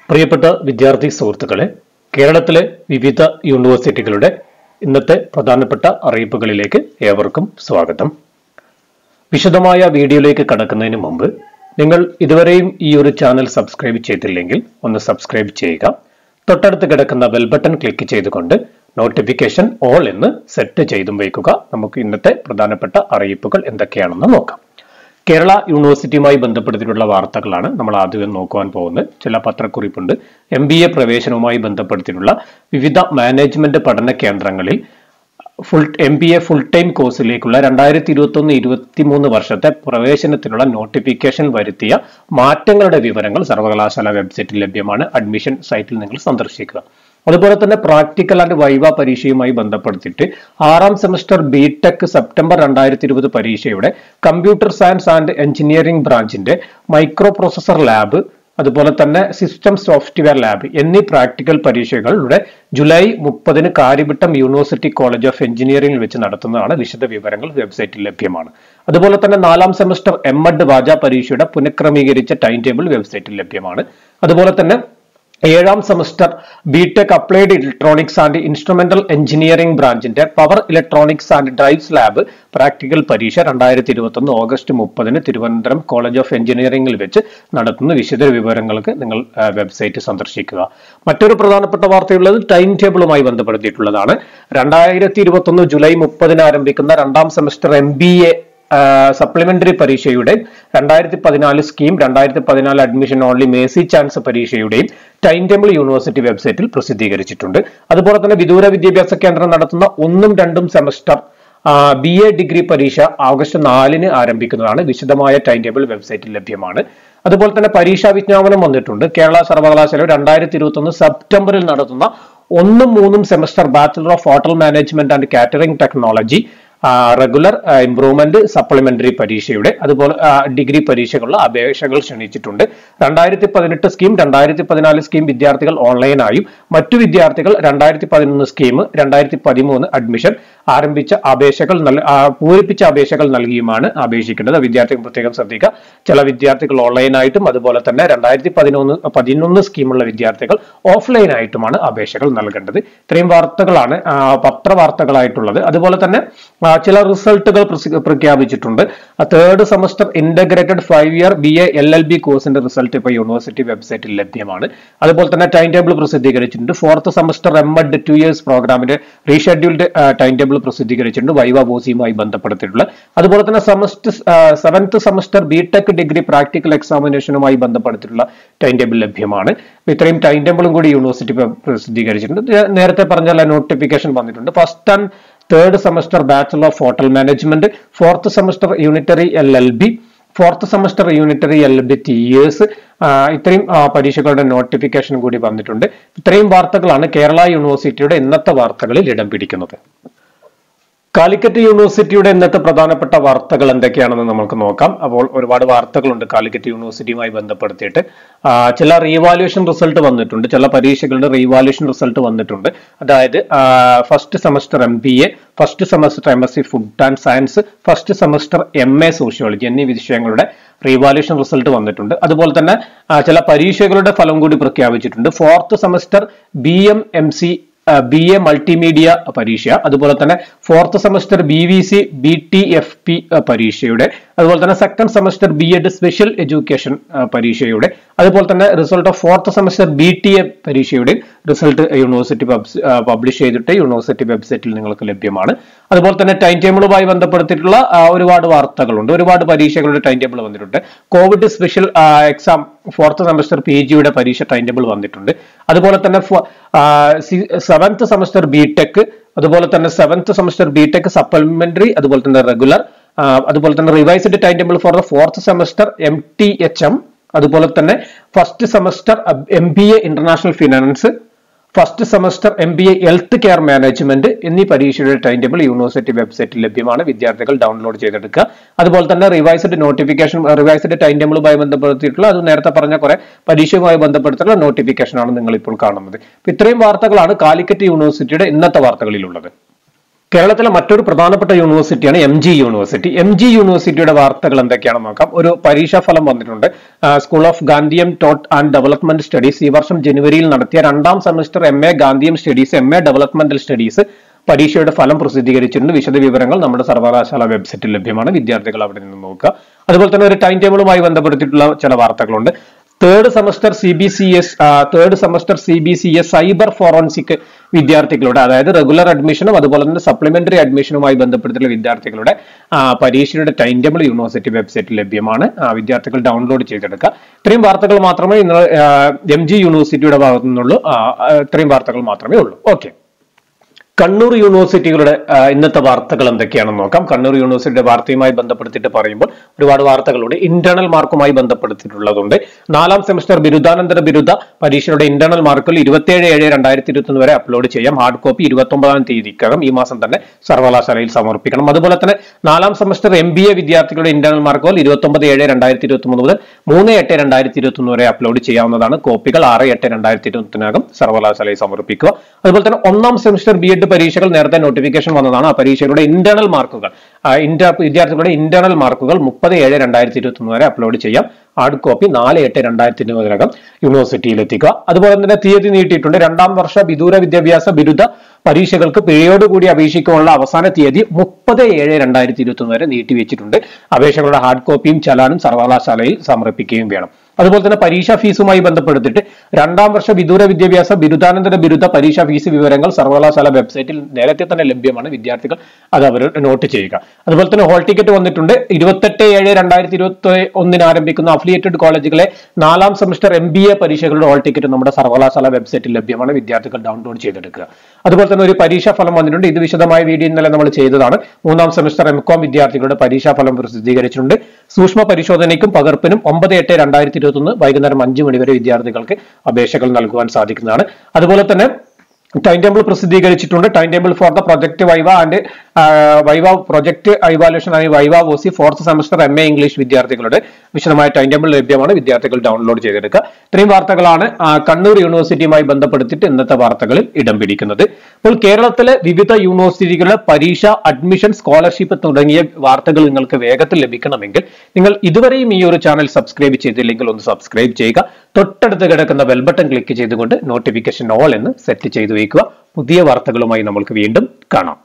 പ്രിയപ്പെട്ട വിദ്യാർത്ഥി സുഹൃത്തുക്കളെ കേരളത്തിലെ വിവിധ യൂണിവേഴ്സിറ്റികളുടെ ഇന്നത്തെ പ്രധാനപ്പെട്ട അറിയിപ്പുകളിലേക്ക് ഏവർക്കും സ്വാഗതം വിശദമായ വീഡിയോയിലേക്ക് കടക്കുന്നതിന് മുമ്പ് നിങ്ങൾ ഇതുവരെയും ഈ ഒരു ചാനൽ സബ്സ്ക്രൈബ് ചെയ്തില്ലെങ്കിൽ ഒന്ന് സബ്സ്ക്രൈബ് ചെയ്യുക തൊട്ടടുത്ത് കിടക്കുന്ന ബെൽ ബട്ടൺ ക്ലിക്ക് ചെയ്തുകൊണ്ട് നോട്ടിഫിക്കേഷൻ ഓൾ എന്ന് സെറ്റ് ചെയ്തും വയ്ക്കുക നമുക്ക് ഇന്നത്തെ പ്രധാനപ്പെട്ട അറിയിപ്പുകൾ എന്തൊക്കെയാണെന്ന് നോക്കാം കേരള യൂണിവേഴ്സിറ്റിയുമായി ബന്ധപ്പെടുത്തിയിട്ടുള്ള വാർത്തകളാണ് നമ്മൾ ആദ്യം നോക്കുവാൻ പോകുന്നത് ചില പത്രക്കുറിപ്പുണ്ട് എം ബി എ പ്രവേശനവുമായി ബന്ധപ്പെടുത്തിയിട്ടുള്ള വിവിധ മാനേജ്മെന്റ് പഠന കേന്ദ്രങ്ങളിൽ full M B A full time കോഴ്സിലേക്കുള്ള രണ്ടായിരത്തി ഇരുപത്തി ഒന്ന് ഇരുപത്തി മൂന്ന് വർഷത്തെ പ്രവേശനത്തിനുള്ള നോട്ടിഫിക്കേഷൻ വരുത്തിയ മാറ്റങ്ങളുടെ വിവരങ്ങൾ സർവകലാശാല വെബ്സൈറ്റിൽ ലഭ്യമാണ് അഡ്മിഷൻ സൈറ്റിൽ നിങ്ങൾ സന്ദർശിക്കുക അതുപോലെ തന്നെ പ്രാക്ടിക്കൽ ആൻഡ് വൈവ പരീക്ഷയുമായി ബന്ധപ്പെടുത്തിയിട്ട് ആറാം സെമസ്റ്റർ ബി ടെക് സെപ്റ്റംബർ രണ്ടായിരത്തി ഇരുപത് പരീക്ഷയുടെ കമ്പ്യൂട്ടർ സയൻസ് ആൻഡ് എഞ്ചിനീയറിംഗ് ബ്രാഞ്ചിന്റെ മൈക്രോ പ്രോസസർ ലാബ് അതുപോലെ തന്നെ സിസ്റ്റം സോഫ്റ്റ്വെയർ ലാബ് എന്നീ പ്രാക്ടിക്കൽ പരീക്ഷകളുടെ ജൂലൈ മുപ്പതിന് കാര്യവിട്ടം യൂണിവേഴ്സിറ്റി കോളേജ് ഓഫ് എഞ്ചിനീയറിംഗിൽ വെച്ച് നടത്തുന്നതാണ് വിശദ വിവരങ്ങൾ വെബ്സൈറ്റിൽ ലഭ്യമാണ് അതുപോലെ തന്നെ നാലാം സെമസ്റ്റർ എം എഡ് വാജ പരീക്ഷയുടെ പുനഃക്രമീകരിച്ച ടൈം ടേബിൾ വെബ്സൈറ്റിൽ ലഭ്യമാണ് അതുപോലെ തന്നെ ഏഴാം semester B tech applied electronics and instrumental engineering ബ്രാഞ്ചിന്റെ power electronics and drives lab practical പരീക്ഷ രണ്ടായിരത്തി ഇരുപത്തി ഒന്ന് ഓഗസ്റ്റ് മുപ്പതിന് തിരുവനന്തപുരം കോളേജ് ഓഫ് എഞ്ചിനീയറിംഗിൽ വെച്ച് നടത്തുന്ന വിശദ വിവരങ്ങൾക്ക് നിങ്ങൾ ആ, വെബ്സൈറ്റ് സന്ദർശിക്കുക മറ്റൊരു പ്രധാനപ്പെട്ട വാർത്തയുള്ളത് ടൈം ടേബിളുമായി ബന്ധപ്പെടുത്തിയിട്ടുള്ളതാണ് രണ്ടായിരത്തി ഇരുപത്തി ഒന്ന് ജൂലൈ മുപ്പതിന് ആരംഭിക്കുന്ന രണ്ടാം semester M B A supplementary പരീക്ഷയുടെ രണ്ടായിരത്തി പതിനാല് സ്കീം രണ്ടായിരത്തി പതിനാല് അഡ്മിഷൻ ഓൺലി മേസി ചാൻസ് പരീക്ഷയുടെയും ടൈം ടേബിൾ യൂണിവേഴ്സിറ്റി വെബ്സൈറ്റിൽ പ്രസിദ്ധീകരിച്ചിട്ടുണ്ട് അതുപോലെ തന്നെ വിദൂര വിദ്യാഭ്യാസ കേന്ദ്രം നടത്തുന്ന ഒന്നും രണ്ടും സെമസ്റ്റർ ബി എ ഡിഗ്രി പരീക്ഷ ഓഗസ്റ്റ് നാലിന് ആരംഭിക്കുന്നതാണ് വിശദമായ ടൈം ടേബിൾ വെബ്സൈറ്റിൽ ലഭ്യമാണ് അതുപോലെ തന്നെ പരീക്ഷാ വിജ്ഞാപനം വന്നിട്ടുണ്ട് കേരള സർവകലാശാല രണ്ടായിരത്തി ഇരുപത്തി ഒന്ന് സെപ്റ്റംബറിൽ നടത്തുന്ന ഒന്നും മൂന്നും semester bachelor of hotel management and catering technology regular improvement supplementary പരീക്ഷയുടെ അതുപോലെ ആ, ഡിഗ്രി പരീക്ഷകളുടെ അപേക്ഷകൾ ക്ഷണിച്ചിട്ടുണ്ട് രണ്ടായിരത്തി പതിനെട്ട് സ്കീം രണ്ടായിരത്തി പതിനാല് സ്കീം വിദ്യാർത്ഥികൾ ഓൺലൈനായും മറ്റു വിദ്യാർത്ഥികൾ രണ്ടായിരത്തി പതിനൊന്ന് സ്കീം രണ്ടായിരത്തി പതിമൂന്ന് അഡ്മിഷൻ ആരംഭിച്ച അപേക്ഷകൾ നൽ- ആ, പൂരിപ്പിച്ച അപേക്ഷകൾ നൽകിയുമാണ് അപേക്ഷിക്കേണ്ടത് വിദ്യാർത്ഥികൾ പ്രത്യേകം ശ്രദ്ധിക്കുക ചില വിദ്യാർത്ഥികൾ ഓൺലൈനായിട്ടും അതുപോലെ തന്നെ രണ്ടായിരത്തി പതിനൊന്ന് പതിനൊന്ന് സ്കീമുള്ള വിദ്യാർത്ഥികൾ ഓഫ്ലൈനായിട്ടുമാണ് അപേക്ഷകൾ നൽകേണ്ടത് ഇത്രയും വാർത്തകളാണ് ആ, പത്രവാർത്തകളായിട്ടുള്ളത് അതുപോലെ തന്നെ ആ, ചില റിസൾട്ടുകൾ പ്രസി- പ്രഖ്യാപിച്ചിട്ടുണ്ട് third semester integrated five year B A L L B കോഴ്സിന്റെ റിസൾട്ട് ഇപ്പോൾ യൂണിവേഴ്സിറ്റി വെബ്സൈറ്റിൽ ലഭ്യമാണ് അതുപോലെ തന്നെ ടൈം ടേബിൾ പ്രസിദ്ധീകരിച്ചിട്ടുണ്ട് fourth semester M ed two years പ്രോഗ്രാമിന്റെ റീഷെഡ്യൂൾഡ് ടൈം ടേബിൾ പ്രസിദ്ധീകരിച്ചിട്ടുണ്ട് വൈവ ബോസിയുമായി ബന്ധപ്പെടുത്തിയിട്ടുള്ള അതുപോലെ തന്നെ semester seventh semester B tech degree practical എക്സാമിനേഷനുമായി ബന്ധപ്പെടുത്തിയിട്ടുള്ള ടൈം ടേബിൾ ലഭ്യമാണ് ഇത്രയും ടൈം ടേബിളും കൂടി യൂണിവേഴ്സിറ്റി പ്രസിദ്ധീകരിച്ചിട്ടുണ്ട് നേ- നേരത്തെ പറഞ്ഞ നോട്ടിഫിക്കേഷൻ വന്നിട്ടുണ്ട് first and third semester bachelor of hotel management fourth semester unitary L L B fourth semester unitary L B T years ഇത്രയും ആ, പരീക്ഷകളുടെ നോട്ടിഫിക്കേഷൻ കൂടി വന്നിട്ടുണ്ട് ഇത്രയും വാർത്തകളാണ് കേരള യൂണിവേഴ്സിറ്റിയുടെ ഇന്നത്തെ വാർത്തകളിൽ ഇടം പിടിക്കുന്നത് കാലിക്കറ്റ് യൂണിവേഴ്സിറ്റിയുടെ ഇന്നത്തെ പ്രധാനപ്പെട്ട വാർത്തകൾ എന്തൊക്കെയാണെന്ന് നമുക്ക് നോക്കാം അപ്പോൾ ഒരുപാട് വാർത്തകളുണ്ട് കാലിക്കറ്റ് യൂണിവേഴ്സിറ്റിയുമായി ബന്ധപ്പെടുത്തിയിട്ട് ആ, ചില റീവാലുവേഷൻ റിസൾട്ട് വന്നിട്ടുണ്ട് ചില പരീക്ഷകളുടെ റീവാലുവേഷൻ റിസൾട്ട് വന്നിട്ടുണ്ട് അതായത് first semester M B A first semester M S C food and science first semester M A sociology എന്നീ വിഷയങ്ങളുടെ റീവാലുവേഷൻ റിസൾട്ട് വന്നിട്ടുണ്ട് അതുപോലെ തന്നെ ആ, ചില പരീക്ഷകളുടെ ഫലം കൂടി പ്രഖ്യാപിച്ചിട്ടുണ്ട് fourth semester B M M C B A multimedia പരീക്ഷ അതുപോലെ തന്നെ fourth semester B V C B T F P പരീക്ഷയുടെ അതുപോലെ തന്നെ second semester B ed special education പരീക്ഷയുടെ അതുപോലെ തന്നെ result of fourth semester B T A പരീക്ഷയുടെ റിസൾട്ട് യൂണിവേഴ്സിറ്റി പബ്ലിഷ് ചെയ്തിട്ട് യൂണിവേഴ്സിറ്റി വെബ്സൈറ്റിൽ നിങ്ങൾക്ക് ലഭ്യമാണ് അതുപോലെ തന്നെ ടൈം ടേബിളുമായി ബന്ധപ്പെടുത്തിയിട്ടുള്ള ആ, ഒരുപാട് വാർത്തകളുണ്ട് ഒരുപാട് പരീക്ഷകളുടെ ടൈം ടേബിൾ വന്നിട്ടുണ്ട് covid special exam fourth semester P ജിയുടെ പരീക്ഷ ടൈം ടേബിൾ വന്നിട്ടുണ്ട് അതുപോലെ തന്നെ സെവൻത്ത് സെമസ്റ്റർ ബി ടെക് അതുപോലെ തന്നെ seventh semester B tech supplementary അതുപോലെ തന്നെ റെഗുലർ അതുപോലെ തന്നെ revised time table for the fourth semester M T H M അതുപോലെ തന്നെ first semester M B A international finance first semester M B A health care management എന്നീ പരീക്ഷയുടെ time table university വെബ്സൈറ്റിൽ ലഭ്യമാണ് വിദ്യാർത്ഥികൾ ഡൗൺലോഡ് ചെയ്തെടുക്കുക അതുപോലെ തന്നെ റിവൈസ്ഡ് നോട്ടിഫിക്കേഷൻ റിവൈസ്ഡ് ടൈം ടേബിളുമായി ബന്ധപ്പെടുത്തിയിട്ടുള്ള അത് നേരത്തെ പറഞ്ഞ കുറെ പരീക്ഷയുമായി ബന്ധപ്പെടുത്തിയിട്ടുള്ള നോട്ടിഫിക്കേഷൻ ആണ് നിങ്ങൾ ഇപ്പോൾ കാണുന്നത് അപ്പൊ ഇത്രയും വാർത്തകളാണ് കാലിക്കറ്റ് യൂണിവേഴ്സിറ്റിയുടെ ഇന്നത്തെ വാർത്തകളിലുള്ളത് കേരളത്തിലെ മറ്റൊരു പ്രധാനപ്പെട്ട യൂണിവേഴ്സിറ്റിയാണ് M G university M G യൂണിവേഴ്സിറ്റിയുടെ വാർത്തകൾ എന്തൊക്കെയാണെന്ന് നോക്കാം ഒരു പരീക്ഷാ ഫലം വന്നിട്ടുണ്ട് school of Gandhian thought and development studies ഈ വർഷം ജനുവരിയിൽ നടത്തിയ രണ്ടാം semester M A Gandhian studies M A developmental studies പരീക്ഷയുടെ ഫലം പ്രസിദ്ധീകരിച്ചിട്ടുണ്ട് വിശദ വിവരങ്ങൾ നമ്മുടെ സർവകലാശാല വെബ്സൈറ്റിൽ ലഭ്യമാണ് വിദ്യാർത്ഥികൾ അവിടെ നിന്ന് നോക്കുക അതുപോലെ തന്നെ ഒരു ടൈം ടേബിളുമായി ബന്ധപ്പെടുത്തിയിട്ടുള്ള ചില വാർത്തകളുണ്ട് third semester C B C S third semester C B C S cyber forensic വിദ്യാർത്ഥികളുടെ അതായത് റെഗുലർ അഡ്മിഷനും അതുപോലെ തന്നെ സപ്ലിമെന്ററി അഡ്മിഷനുമായി ബന്ധപ്പെട്ടിട്ടുള്ള വിദ്യാർത്ഥികളുടെ ആ, പരീക്ഷയുടെ ടൈം ടേബിൾ യൂണിവേഴ്സിറ്റി വെബ്സൈറ്റിൽ ലഭ്യമാണ് ആ, വിദ്യാർത്ഥികൾ ഡൗൺലോഡ് ചെയ്തെടുക്കുക ഇത്രയും വാർത്തകൾ മാത്രമേ ഇന്ന് എം ജി യൂണിവേഴ്സിറ്റിയുടെ ഭാഗത്തു നിന്നുള്ളൂ ആ, ആ, ഇത്രയും വാർത്തകൾ മാത്രമേ ഉള്ളൂ ഓക്കെ കണ്ണൂർ യൂണിവേഴ്സിറ്റികളുടെ ആ, ഇന്നത്തെ വാർത്തകൾ എന്തൊക്കെയാണെന്ന് നോക്കാം കണ്ണൂർ യൂണിവേഴ്സിറ്റിയുടെ വാർത്തയുമായി ബന്ധപ്പെടുത്തിയിട്ട് പറയുമ്പോൾ ഒരുപാട് വാർത്തകളുണ്ട് ഇന്റേണൽ മാർക്കുമായി ബന്ധപ്പെടുത്തിയിട്ടുള്ളതുണ്ട് നാലാം സെമസ്റ്റർ ബിരുദാനന്തര ബിരുദ പരീക്ഷയുടെ ഇന്റേണൽ മാർക്കുകൾ ഇരുപത്തിയേഴ് ഏഴ് രണ്ടായിരത്തി ഇരുപത്തി വരെ അപ്ലോഡ് ചെയ്യാം ഹാർഡ് കോപ്പി ഇരുപത്തി ഒമ്പതാം തീയതിക്കകം ഈ മാസം തന്നെ സർവകലാശാലയിൽ സമർപ്പിക്കണം അതുപോലെ തന്നെ നാലാം സെമസ്റ്റർ എം ബി എ വിദ്യാർത്ഥികളുടെ ഇന്റേണൽ മാർക്കുകൾ ഇരുപത്തി ഒമ്പത് ഏഴ് രണ്ടായിരത്തി ഇരുപത്തി മൂന്ന് മുതൽ മൂന്ന് എട്ട് രണ്ടായിരത്തി ഇരുപത്തി ഒന്ന് വരെ അപ്ലോഡ് ചെയ്യാവുന്നതാണ് കോപ്പികൾ ആറ് എട്ട് രണ്ടായിരത്തി ഇരുപത്തിനകം സർവകലാശാലയിൽ സമർപ്പിക്കുക അതുപോലെ തന്നെ ഒന്നാം സെമസ്റ്റർ ബി എഡ് പരീക്ഷകൾ നേരത്തെ നോട്ടിഫിക്കേഷൻ വന്നതാണ് ആ പരീക്ഷയുടെ ഇന്റേണൽ മാർക്കുകൾ ഇന്റർ വിദ്യാർത്ഥികളുടെ ഇന്റേണൽ മാർക്കുകൾ മുപ്പത് ഏഴ് രണ്ടായിരത്തി ഇരുപത്തി ഒന്ന് വരെ അപ്ലോഡ് ചെയ്യാം ഹാർഡ് കോപ്പി നാല് എട്ട് രണ്ടായിരത്തി ഇരുപതിനകം യൂണിവേഴ്സിറ്റിയിൽ എത്തിക്കുക അതുപോലെ തന്നെ തീയതി നീട്ടിയിട്ടുണ്ട് രണ്ടാം വർഷ വിദൂര വിദ്യാഭ്യാസ ബിരുദ പരീക്ഷകൾക്ക് പിഴയോടുകൂടി അപേക്ഷിക്കാനുള്ള അവസാന തീയതി മുപ്പത് ഏഴ് രണ്ടായിരത്തി ഇരുപത്തി ഒന്ന് വരെ നീട്ടിവെച്ചിട്ടുണ്ട് അപേക്ഷകളുടെ ഹാർഡ് കോപ്പിയും ചലാനും സർവകലാശാലയിൽ സമർപ്പിക്കുകയും വേണം അതുപോലെ തന്നെ പരീക്ഷാ ഫീസുമായി ബന്ധപ്പെടുത്തിയിട്ട് രണ്ടാം വർഷ വിദൂര വിദ്യാഭ്യാസ ബിരുദാനന്തര ബിരുദ പരീക്ഷാ ഫീസ് വിവരങ്ങൾ സർവകലാശാല വെബ്സൈറ്റിൽ നേരത്തെ തന്നെ ലഭ്യമാണ് വിദ്യാർത്ഥികൾ അത് അവർ നോട്ട് ചെയ്യുക അതുപോലെ തന്നെ ഹോൾ ടിക്കറ്റ് വന്നിട്ടുണ്ട് ഇരുപത്തെട്ട് ഏഴ് രണ്ടായിരത്തി ഇരുപത്തി ഒന്നിന് ആരംഭിക്കുന്ന അഫിലിയേറ്റഡ് കോളേജുകളെ നാലാം സെമസ്റ്റർ എം ബി എ പരീക്ഷകളുടെ ഹോൾ ടിക്കറ്റ് നമ്മുടെ സർവകലാശാല വെബ്സൈറ്റിൽ ലഭ്യമാണ് വിദ്യാർത്ഥികൾ ഡൗൺലോഡ് ചെയ്തെടുക്കുക അതുപോലെ തന്നെ ഒരു പരീക്ഷാ ഫലം വന്നിട്ടുണ്ട് ഇത് വിശദമായ വീഡിയോ ഇന്നലെ നമ്മൾ ചെയ്തതാണ് മൂന്നാം സെമസ്റ്റർ എം കോം വിദ്യാർത്ഥികളുടെ പരീക്ഷാ ഫലം പ്രസിദ്ധീകരിച്ചിട്ടുണ്ട് സൂക്ഷ്മ പരിശോധനയ്ക്കും പകർപ്പിനും ഒമ്പത് എട്ട് രണ്ടായിരത്തി ഇരുപത്തി ഒന്ന് വൈകുന്നേരം അഞ്ച് മണി വരെ വിദ്യാർത്ഥികൾക്ക് അപേക്ഷകൾ നൽകുവാൻ സാധിക്കുന്നതാണ് അതുപോലെ തന്നെ ടൈം ടേബിൾ പ്രസിദ്ധീകരിച്ചിട്ടുണ്ട് time table for the project viva and viva project evaluation and viva ഓസി fourth semester M A English വിദ്യാർത്ഥികളുടെ വിശദമായ ടൈം ടേബിൾ ലഭ്യമാണ് വിദ്യാർത്ഥികൾ ഡൗൺലോഡ് ചെയ്തെടുക്കുക ഇത്രയും വാർത്തകളാണ് ആ, കണ്ണൂർ യൂണിവേഴ്സിറ്റിയുമായി ബന്ധപ്പെടുത്തിയിട്ട് ഇന്നത്തെ വാർത്തകളിൽ ഇടം പിടിക്കുന്നത് അപ്പോൾ കേരളത്തിലെ വിവിധ യൂണിവേഴ്സിറ്റികളുടെ പരീക്ഷ അഡ്മിഷൻ സ്കോളർഷിപ്പ് തുടങ്ങിയ വാർത്തകൾ നിങ്ങൾക്ക് വേഗത്തിൽ ലഭിക്കണമെങ്കിൽ നിങ്ങൾ ഇതുവരെയും ഈ ഒരു ചാനൽ സബ്സ്ക്രൈബ് ചെയ്തില്ലെങ്കിൽ ഒന്ന് സബ്സ്ക്രൈബ് ചെയ്യുക തൊട്ടടുത്ത് കിടക്കുന്ന ബെൽ ബട്ടൺ ക്ലിക്ക് ചെയ്തുകൊണ്ട് നോട്ടിഫിക്കേഷൻ ഓൾ എന്ന് സെറ്റ് ചെയ്തു വയ്ക്കുക പുതിയ വാർത്തകളുമായി നമ്മൾക്ക് വീണ്ടും കാണാം